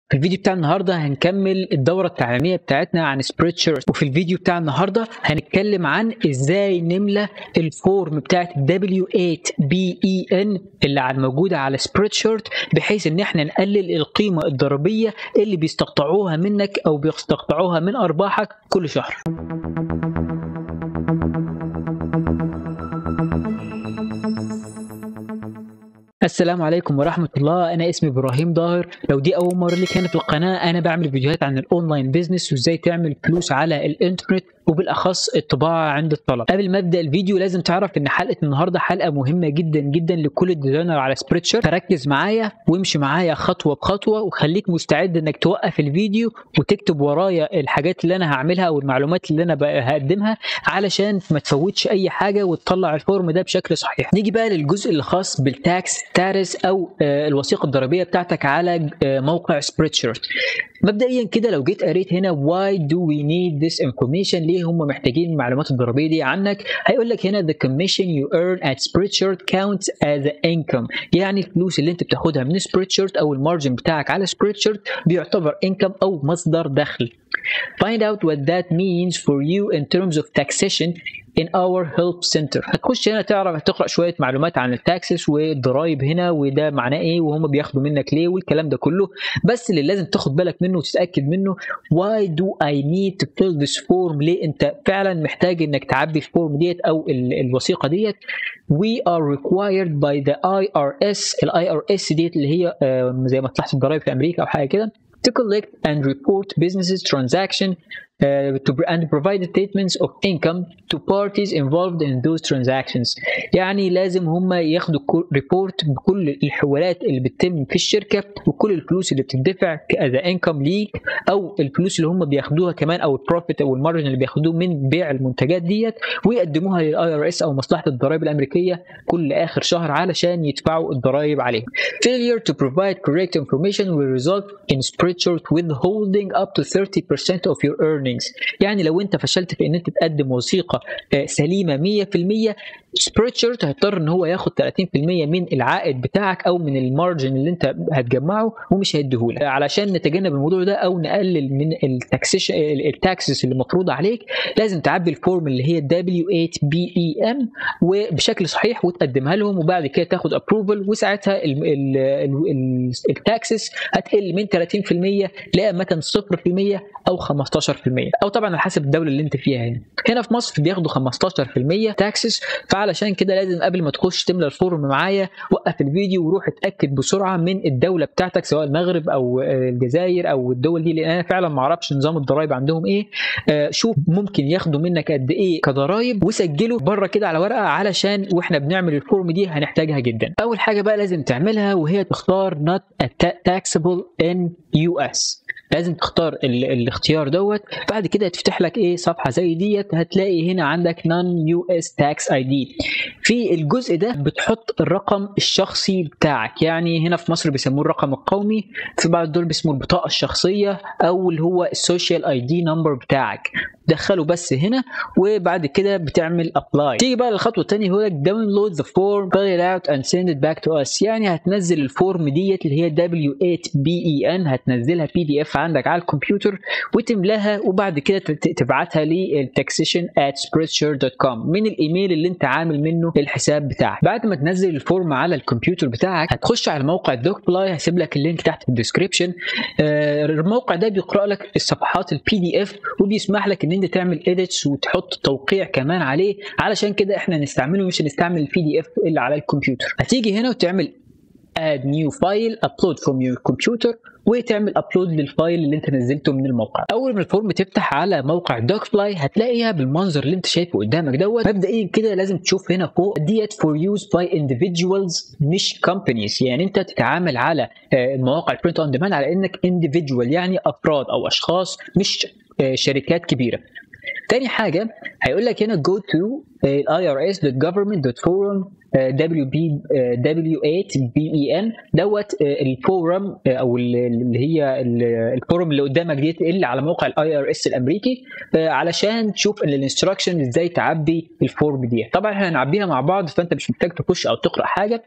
في الفيديو بتاع النهارده هنكمل الدوره التعليميه بتاعتنا عن سبريتشارت وفي الفيديو بتاع النهارده هنتكلم عن ازاي نملى الفورم بتاعت W8BEN اللي على موجوده على سبريتشارت بحيث ان احنا نقلل القيمه الضريبيه اللي بيستقطعوها منك او بيستقطعوها من ارباحك كل شهر السلام عليكم ورحمة الله أنا اسمي إبراهيم ظاهر لو دي أول مرة ليك هنا في القناة أنا بعمل فيديوهات عن الأونلاين بيزنس وإزاي تعمل فلوس على الإنترنت وبالاخص الطباعه عند الطلب قبل ما ابدا الفيديو لازم تعرف ان حلقه النهارده حلقه مهمه جدا جدا لكل الديزاينر على سبريتشر فركز معايا وامشي معايا خطوه بخطوه وخليك مستعد انك توقف الفيديو وتكتب ورايا الحاجات اللي انا هعملها او المعلومات اللي انا هقدمها علشان ما تفوتش اي حاجه وتطلع الفورم ده بشكل صحيح نيجي بقى للجزء الخاص بالتاكس ستاتس او الوثيقه الضريبيه بتاعتك على موقع سبريتشارت مبدئيا كده لو جيت قريت هنا why do we need this information ليه هم محتاجين المعلومات الضريبيه دي عنك هيقول لك هنا the commission you earn at Spreadshirt counts as income يعني الفلوس اللي انت بتاخدها من Spreadshirt او المارجن بتاعك على Spreadshirt بيعتبر income او مصدر دخل find out what that means for you in terms of taxation in our help center هتخش هنا تعرف تقرا شويه معلومات عن التاكسس والضرايب هنا وده معناه ايه وهم بياخدوا منك ليه والكلام ده كله بس اللي لازم تاخد بالك منه وتتاكد منه why do I need to fill this form ليه انت فعلا محتاج انك تعبي الفورم ديت او الوثيقه ديت we are required by the IRS ال IRS ديت اللي هي زي مصلحه الضرايب في امريكا او حاجه كده to collect and report businesses transaction uh, to and provide statements of income to parties involved in those transactions يعني لازم هم ياخدوا ريبورت بكل الحوالات اللي بتتم في الشركه وكل الفلوس اللي بتدفع as income ليك او الفلوس اللي هم بياخدوها كمان او البروفيت او المارجن اللي بياخدوه من بيع المنتجات ديت ويقدموها للاي ار اس او مصلحه الضرائب الامريكيه كل اخر شهر علشان يدفعوا الضرائب عليهم. Failure to provide correct information will result in Spreadshirt withholding up to 30% of your earnings يعني لو انت فشلت في ان انت تقدم وثيقه سليمه 100% سبريتشارت هيضطر ان هو ياخد 30% من العائد بتاعك او من المارجن اللي انت هتجمعه ومش هيديهولك علشان نتجنب الموضوع ده او نقلل من التاكسيشن التاكسس اللي مفروضه عليك لازم تعبي الفورم اللي هي W8BEM وبشكل صحيح وتقدمها لهم وبعد كده تاخد ابروفل وساعتها التاكسس هتقل من 30% لاماكن 0% او 15% او طبعا على حسب الدوله اللي انت فيها هنا هنا في مصر بياخدوا 15% تاكسس فعلشان كده لازم قبل ما تخش تملى الفورم معايا وقف الفيديو وروح اتاكد بسرعه من الدوله بتاعتك سواء المغرب او الجزائر او الدول دي لان انا فعلا ما اعرفش نظام الضرايب عندهم ايه شوف ممكن ياخدوا منك قد ايه كضرايب وسجله بره كده على ورقه علشان واحنا بنعمل الفورم دي هنحتاجها جدا اول حاجه بقى لازم تعملها وهي تختار not taxable in US لازم تختار ال الاختيار دوت بعد كده تفتح لك ايه صفحه زي ديت هتلاقي هنا عندك نون يو اس تاكس اي دي في الجزء ده بتحط الرقم الشخصي بتاعك يعني هنا في مصر بيسموه الرقم القومي في بعض دول بيسموه البطاقه الشخصيه او اللي هو السوشيال اي دي نمبر بتاعك دخله بس هنا وبعد كده بتعمل ابلاي تيجي بقى للخطوه الثانيه هو لك داونلود ذا فورم fill it out and send it back to us يعني هتنزل الفورم ديت اللي هي W8BEN هتنزلها بي دي اف عندك على الكمبيوتر وتملاها وبعد كده تبعتها للتاكسيشن at spreadshirt.com من الايميل اللي انت عامل منه الحساب بتاعك بعد ما تنزل الفورم على الكمبيوتر بتاعك هتخش على موقع دوك بلاي هسيب لك اللينك تحت في الديسكربشن الموقع ده بيقرا لك الصفحات البي دي اف وبيسمح لك ان انت تعمل اديتس وتحط توقيع كمان عليه علشان كده احنا نستعمله مش هنستعمل البي دي اف الا على الكمبيوتر هتيجي هنا وتعمل add new file upload from your computer وتعمل ابلود للفايل اللي انت نزلته من الموقع اول ما الفورم تفتح على موقع دوك فلاي هتلاقيها بالمنظر اللي انت شايفه قدامك دوت مبدئيا كده لازم تشوف هنا فوق ديت فور يوز باي individuals مش companies يعني انت تتعامل على المواقع البرنت اون ديماند على انك individual يعني افراد او اشخاص مش شركات كبيره تاني حاجة هيقول لك هنا go to irs.government.forum WB W8BEN دوت الفورم او اللي هي الفورم اللي قدامك ديت اللي على موقع الاي ار اس الامريكي علشان تشوف الانستراكشن ازاي تعبي الفورم دي طبعا احنا هنعبيها مع بعض فانت مش محتاج تخش او تقرا حاجه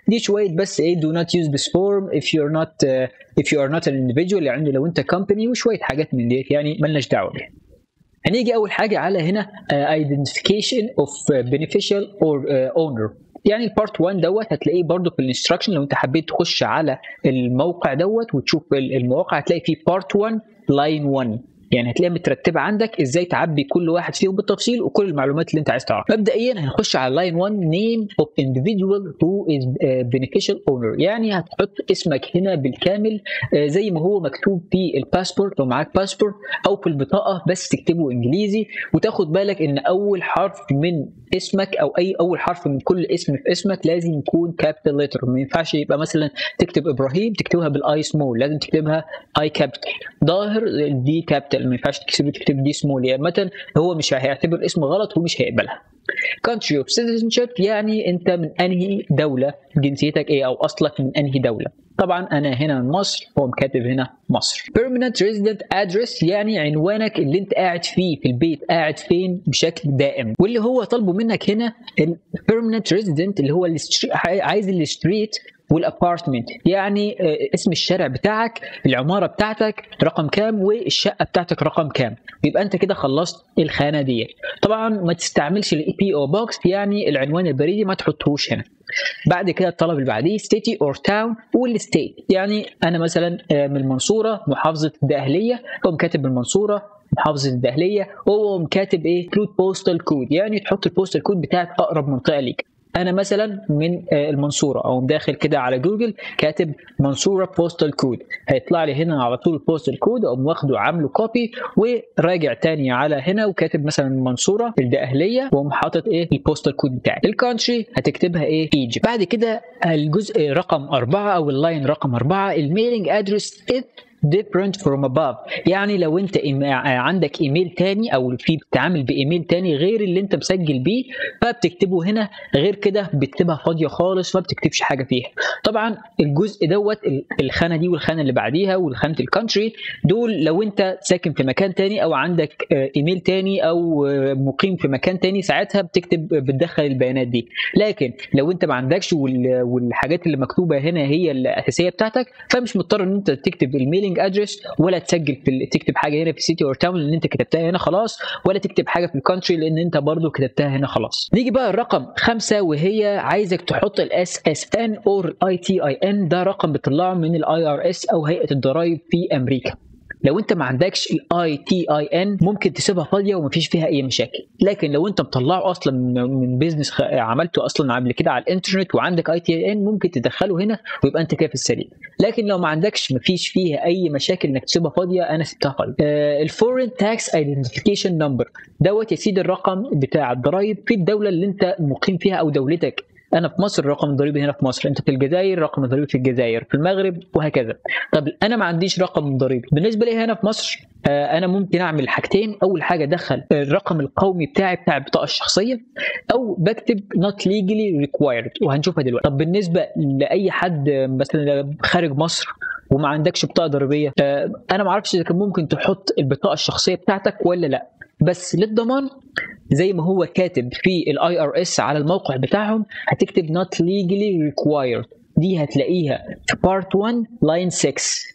دي شويه بس ايه do not use this form if you're not uh, if you are not an individual يعني لو انت company وشويه حاجات من ديت يعني ملناش دعوه بيها هنيجي اول حاجه على هنا uh, identification of beneficial or uh, owner يعني البارت 1 دوت هتلاقيه برضو في الانستراكشن لو انت حبيت تخش على الموقع دوت وتشوف المواقع هتلاقي فيه بارت 1 لاين 1 يعني هتلاقيها مترتبه عندك ازاي تعبي كل واحد فيهم بالتفصيل وكل المعلومات اللي انت عايز تعرفها مبدئيا هنخش على لاين 1 نيم اوف individual who is beneficial owner يعني هتحط اسمك هنا بالكامل زي ما هو مكتوب في الباسبورت لو معاك باسبورت او في البطاقه بس تكتبه انجليزي وتاخد بالك ان اول حرف من اسمك او اي اول حرف من كل اسم في اسمك لازم يكون كابيتال ليتر ما ينفعش يبقى مثلا تكتب ابراهيم تكتبها بالاي سمول لازم تكتبها اي كابيتال ظاهر دي كابيتال ما ينفعش تكتب تكتب دي سمول يعني مثلا هو مش هيعتبر اسم غلط ومش هيقبلها country of citizenship يعني انت من انهي دوله جنسيتك ايه او اصلك من انهي دوله طبعا انا هنا من مصر هو كاتب هنا مصر permanent resident address يعني عنوانك اللي انت قاعد فيه في البيت قاعد فين بشكل دائم واللي هو طالبه منك هنا permanent resident اللي هو عايز الستريت والابارتمنت يعني اسم الشارع بتاعك العماره بتاعتك رقم كام والشقه بتاعتك رقم كام يبقى انت كده خلصت الخانه دي طبعا ما تستعملش الاي بي او بوكس يعني العنوان البريدي ما تحطهوش هنا بعد كده الطلب اللي بعديه ستيتي اور تاون والستيت يعني انا مثلا من المنصوره محافظه الدقهليه اقوم كاتب المنصوره محافظه الدقهليه واقوم كاتب ايه كود بوستال كود يعني تحط البوستال كود بتاعك اقرب منطقه ليك انا مثلا من المنصوره او داخل كده على جوجل كاتب منصوره بوستال كود هيطلع لي هنا على طول البوستال كود اقوم واخده عامله كوبي وراجع تاني على هنا وكاتب مثلا المنصوره الدقهليه واقوم حاطط ايه البوستال كود بتاعي الكونتري هتكتبها ايه ايجيبت بعد كده الجزء رقم أربعة او اللاين رقم أربعة الميلينج ادرس different from above يعني لو انت عندك ايميل تاني او في بتتعامل بايميل تاني غير اللي انت مسجل بيه فبتكتبه هنا غير كده بتكتبها فاضيه خالص ما بتكتبش حاجه فيها طبعا الجزء دوت الخانه دي والخانه اللي بعديها والخانه الكونتري دول لو انت ساكن في مكان تاني او عندك ايميل تاني او مقيم في مكان تاني ساعتها بتكتب بتدخل البيانات دي لكن لو انت ما عندكش والحاجات اللي مكتوبه هنا هي الاساسيه بتاعتك فمش مضطر ان انت تكتب الميلينج ادرس ولا تسجل في تكتب حاجه هنا في سيتي اور تاون لان انت كتبتها هنا خلاص ولا تكتب حاجه في الكونتري لان انت برضو كتبتها هنا خلاص نيجي بقى الرقم خمسة وهي عايزك تحط الاس اس ان او الاي تي اي ان ده رقم بتطلعه من الاي ار اس او هيئه الضرائب في امريكا لو انت ما عندكش الاي تي اي ان ممكن تسيبها فاضيه ومفيش فيها اي مشاكل لكن لو انت مطلعه اصلا من بيزنس عملته اصلا قبل كده على الانترنت وعندك اي تي اي ان ممكن تدخله هنا ويبقى انت كده في السليم لكن لو ما عندكش مفيش فيها اي مشاكل انك تسيبها فاضيه انا سبتها فاضيه الفورين تاكس ايدنتيفيكيشن نمبر دوت يا سيدي الرقم بتاع الضرايب في الدوله اللي انت مقيم فيها او دولتك انا في مصر رقم الضريبي هنا في مصر انت في الجزائر رقم الضريبي في الجزائر في المغرب وهكذا طب انا ما عنديش رقم ضريبي بالنسبه لي هنا في مصر انا ممكن اعمل حاجتين اول حاجه ادخل الرقم القومي بتاعي بتاع البطاقه الشخصيه او بكتب not legally required وهنشوفها دلوقتي طب بالنسبه لاي حد مثلا خارج مصر وما عندكش بطاقه ضريبيه انا ما اعرفش اذا كان ممكن تحط البطاقه الشخصيه بتاعتك ولا لا بس للضمان زي ما هو كاتب في الاي ار اس على الموقع بتاعهم هتكتب not legally required دي هتلاقيها في بارت 1 لاين 6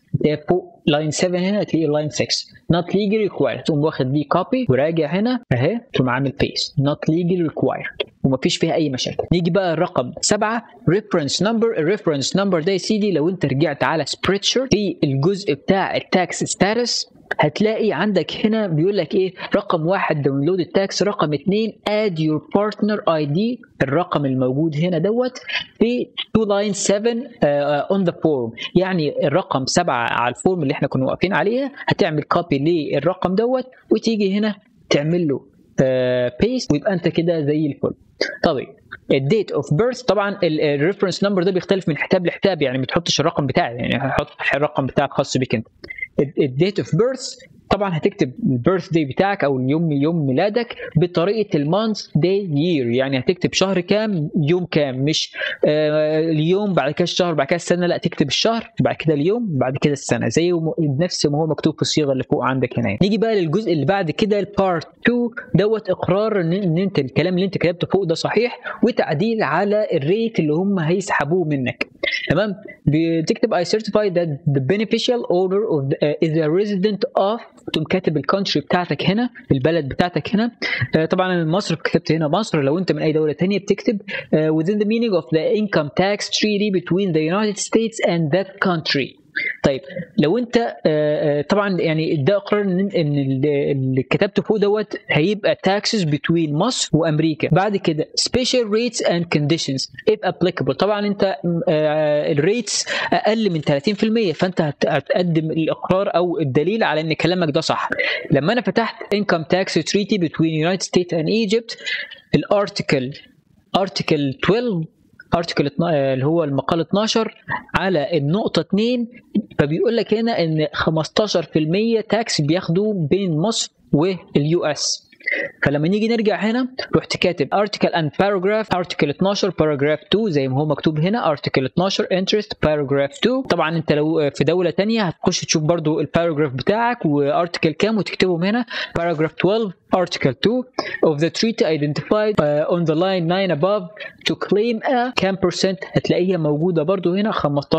فوق لاين 7 هنا هتلاقي لاين 6 not legally required تقوم واخد دي كوبي وراجع هنا اهي تقوم عامل بيست not legally required ومفيش فيها اي مشاكل نيجي بقى الرقم سبعة reference number الريفرنس نمبر ده يا سيدي لو انت رجعت على spreadshirt في الجزء بتاع التاكس ستاتس هتلاقي عندك هنا بيقول لك ايه رقم واحد داونلود التاكس رقم اتنين اد يور بارتنر اي دي الرقم الموجود هنا دوت في 2 لاين 7 اون ذا فورم يعني الرقم سبعة على الفورم اللي احنا كنا واقفين عليها هتعمل كوبي للرقم دوت وتيجي هنا تعمل له بيست ويبقى انت كده زي الفل طيب الديت اوف بيرث طبعا الريفرنس نمبر ده بيختلف من حساب لحساب يعني ما تحطش الرقم بتاعي يعني هحط الرقم بتاعك خاص بيك انت الديت اوف بيرث طبعا هتكتب البيرث داي بتاعك او اليوم يوم ميلادك بطريقه المانث داي يير يعني هتكتب شهر كام يوم كام مش آه اليوم بعد كده الشهر بعد كده السنه لا تكتب الشهر بعد كده اليوم بعد كده السنه زي نفس ما هو مكتوب في الصيغه اللي فوق عندك هنا نيجي بقى للجزء اللي بعد كده البارت 2 دوت اقرار ان, إن انت الكلام اللي انت كتبته فوق ده صحيح وتعديل على الريت اللي هم هيسحبوه منك تمام بتكتب I certify that the beneficial owner of the, uh, is a resident of تقوم كاتب الكونتري بتاعتك هنا البلد بتاعتك هنا uh, طبعا مصر كتبت هنا مصر لو انت من اي دوله ثانيه بتكتب uh, within the meaning of the income tax treaty between the United States and that country طيب لو انت طبعا يعني ده اقرار ان اللي كتبته فوق دوت هيبقى taxes between مصر وامريكا بعد كده special rates and conditions if applicable طبعا انت الريتس اقل من 30% فانت هتقدم الاقرار او الدليل على ان كلامك ده صح لما انا فتحت income tax treaty between United States and Egypt الارتكل ارتكل 12 ارتكل اللي هو المقال 12 على النقطة 2 فبيقول لك هنا ان 15% تاكس بياخدوه بين مصر واليو اس فلما نيجي نرجع هنا رحت كاتب article and paragraph article 12 paragraph 2 زي ما هو مكتوب هنا article 12 interest paragraph 2 طبعا انت لو في دولة تانية هتخش تشوف برضو الباراجراف بتاعك وارتكل كام وتكتبهم هنا paragraph 12 article 2 of the treaty identified uh, on the line 9 above to claim a كام percent هتلاقيها موجودة برضو هنا 15%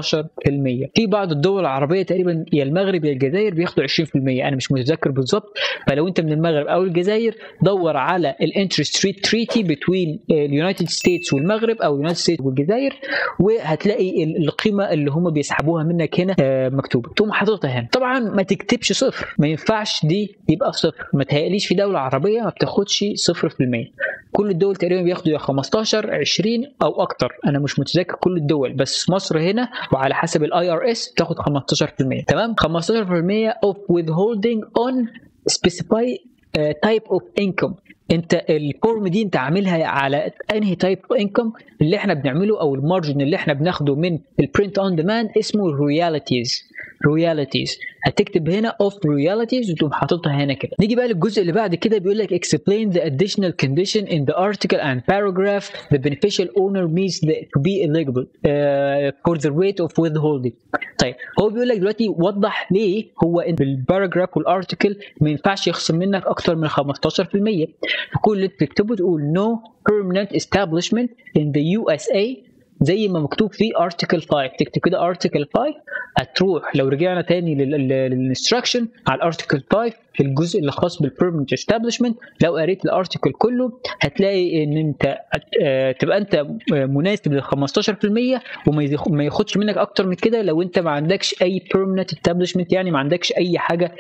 في بعض الدول العربية تقريبا يا المغرب يا الجزائر بياخدوا 20% انا مش متذكر بالظبط فلو انت من المغرب او الجزائر دور على الانترست ريت تريتي بين اليونايتد ستيتس والمغرب او اليونايتد ستيتس والجزائر وهتلاقي القيمه اللي هم بيسحبوها منك هنا مكتوبه تقوم حاططها هنا طبعا ما تكتبش صفر ما ينفعش دي يبقى صفر ما تهيأليش في دوله عربيه ما بتاخدش 0% كل الدول تقريبا بياخدوا يا 15 20 او اكتر انا مش متذكر كل الدول بس مصر هنا وعلى حسب الاي ار اس بتاخد 15% تمام 15% of withholding on specify تايب اوف انكم انت الفورم دي انت عاملها على انهي تايب اوف انكم اللي احنا بنعمله او المارجن اللي احنا بناخده من البرنت اون ديماند اسمه رويالتيز رويالتيز هتكتب هنا اوف رويالتيز وتقوم حاططها هنا كده نيجي بقى للجزء اللي بعد كده بيقول لك explain the additional condition in the article and paragraph the beneficial owner means the, to be eligible uh, for the rate of withholding طيب هو بيقول لك دلوقتي وضح ليه هو ان الباراجراف والارتكل ما ينفعش يخصم منك اكتر من 15% فكل اللي تكتبه تقول no permanent establishment in the USA زي ما مكتوب في ارتكل 5 تكتب كده ارتكل 5 هتروح لو رجعنا تاني للانستراكشن على الارتكل 5 في الجزء اللي خاص بالبيرمنت استابلشمنت لو قريت الارتكل كله هتلاقي ان انت تبقى انت مناسب لل 15% وما ياخدش منك اكتر من كده لو انت ما عندكش اي بيرمنت استابلشمنت يعني ما عندكش اي حاجه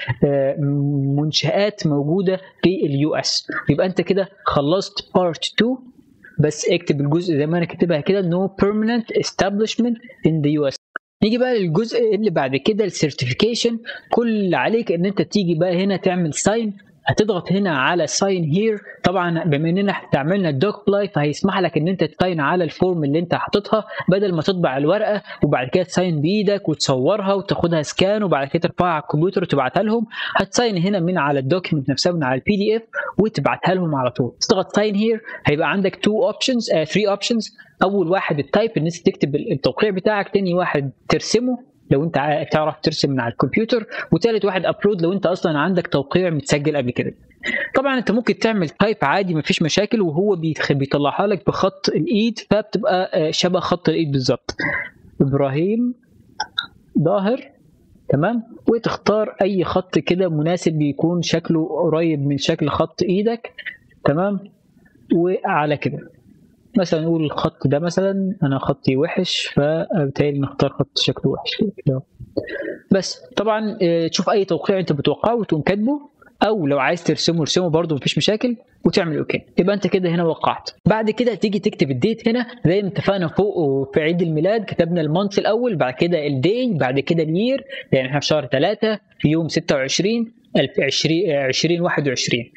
منشات موجوده في اليو اس يبقى انت كده خلصت بارت 2 بس اكتب الجزء زي ما انا كاتبها كده no permanent establishment in the US نيجي بقى للجزء اللي بعد كده السيرتيفيكيشن كل اللي عليك ان انت تيجي بقى هنا تعمل ساين هتضغط هنا على ساين هير طبعا بما اننا استعملنا الدوك بلاي فهيسمح لك ان انت تساين على الفورم اللي انت حاططها بدل ما تطبع الورقه وبعد كده تساين بايدك وتصورها وتاخدها سكان وبعد كده ترفعها على الكمبيوتر وتبعتها لهم هتساين هنا من على الدوكيمنت نفسها من على البي دي اف وتبعتها لهم على طول تضغط ساين هير هيبقى عندك تو اوبشنز 3 اوبشنز اول واحد التايب ان انت تكتب التوقيع بتاعك تاني واحد ترسمه لو انت تعرف ترسم من على الكمبيوتر وثالث واحد ابلود لو انت اصلا عندك توقيع متسجل قبل كده طبعا انت ممكن تعمل تايب عادي مفيش مشاكل وهو بيطلعها لك بخط الايد فبتبقى شبه خط الايد بالظبط ابراهيم ظاهر تمام وتختار اي خط كده مناسب يكون شكله قريب من شكل خط ايدك تمام وعلى كده مثلا نقول الخط ده مثلا انا خطي وحش فبالتالي نختار خط شكله وحش كده بس طبعا تشوف اي توقيع انت بتوقعه وتقوم كاتبه او لو عايز ترسمه ارسمه برده مفيش مشاكل وتعمل اوكي يبقى انت كده هنا وقعت بعد كده تيجي تكتب الديت هنا زي ما اتفقنا فوق في عيد الميلاد كتبنا المانث الاول بعد كده الدي بعد كده الير يعني احنا في شهر 3 في يوم 26 2021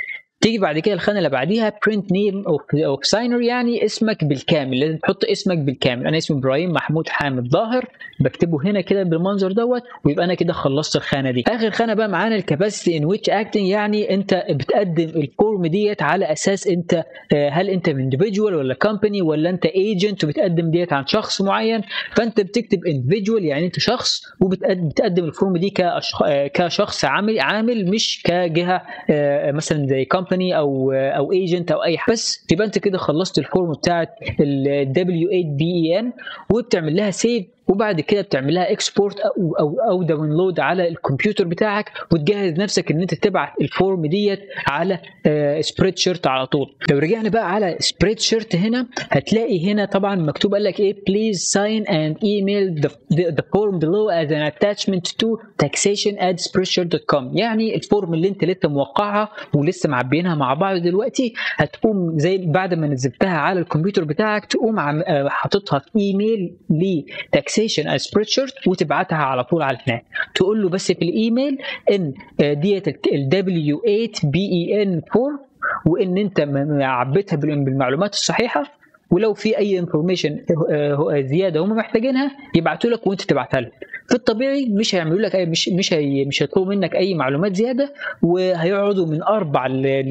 تيجي بعد كده الخانه اللي بعديها print name of signer يعني اسمك بالكامل لازم تحط اسمك بالكامل انا اسمي ابراهيم محمود حامد ظاهر بكتبه هنا كده بالمنظر دوت ويبقى انا كده خلصت الخانه دي اخر خانه بقى معانا الكاباسيتي ان ويتش اكتنج يعني انت بتقدم الفورم ديت على اساس انت هل انت individual ولا كومباني ولا انت ايجنت وبتقدم ديت عن شخص معين فانت بتكتب individual يعني انت شخص وبتقدم الفورم دي كشخص عامل عامل مش كجهه مثلا زي كومباني او او ايجنت او اي حاجه بس يبقى انت كده خلصت الفورم بتاعت ال W8BEN وبتعمل لها سيف وبعد كده بتعمل لها اكسبورت او او او داونلود على الكمبيوتر بتاعك وتجهز نفسك ان انت تبعت الفورم ديت على سبريد شيرت على طول لو رجعنا بقى على سبريد شيرت هنا هتلاقي هنا طبعا مكتوب قال لك ايه please sign and email the, the, the form below as an attachment to taxation at spreadshirt.com يعني الفورم اللي انت لسه موقعها ولسه معبينها مع بعض دلوقتي هتقوم زي بعد ما نزلتها على الكمبيوتر بتاعك تقوم حاططها في ايميل لتاكسيشن تاكسيشن از سبريدشيرت وتبعتها على طول على هناك تقول له بس في الايميل ان ديت ال W8 بي اي ان فورم وان انت عبيتها بالمعلومات الصحيحه ولو في اي انفورميشن زياده هم محتاجينها يبعتوا لك وانت تبعتها لهم في الطبيعي مش هيعملوا لك اي مش مش هي مش هيطلبوا منك اي معلومات زياده وهيقعدوا من اربع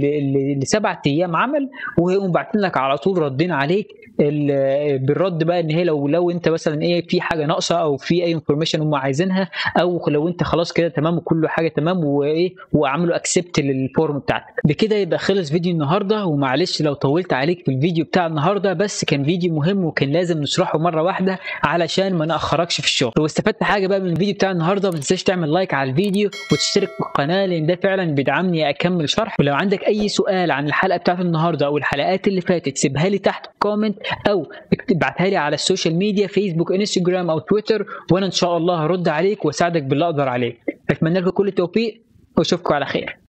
لسبع ايام عمل وهيقوموا باعتين لك على طول ردين عليك بالرد بقى ان هي لو لو انت مثلا ايه في حاجه ناقصه او في اي انفورميشن هم عايزينها او لو انت خلاص كده تمام وكل حاجه تمام وايه وعملوا اكسبت للفورم بتاعتك بكده يبقى خلص فيديو النهارده ومعلش لو طولت عليك في الفيديو بتاع النهارده بس كان فيديو مهم وكان لازم نشرحه مره واحده علشان ما ناخركش في الشغل لو استفدت حاجه بقى من الفيديو بتاع النهارده ما تنساش تعمل لايك على الفيديو وتشترك في القناه لان ده فعلا بيدعمني اكمل شرح ولو عندك اي سؤال عن الحلقه بتاعت النهارده او الحلقات اللي فاتت سيبها لي تحت كومنت او ابعتها لي على السوشيال ميديا فيسبوك انستجرام او تويتر وانا ان شاء الله هرد عليك واساعدك باللي اقدر عليه اتمنى لكم كل التوفيق واشوفكم على خير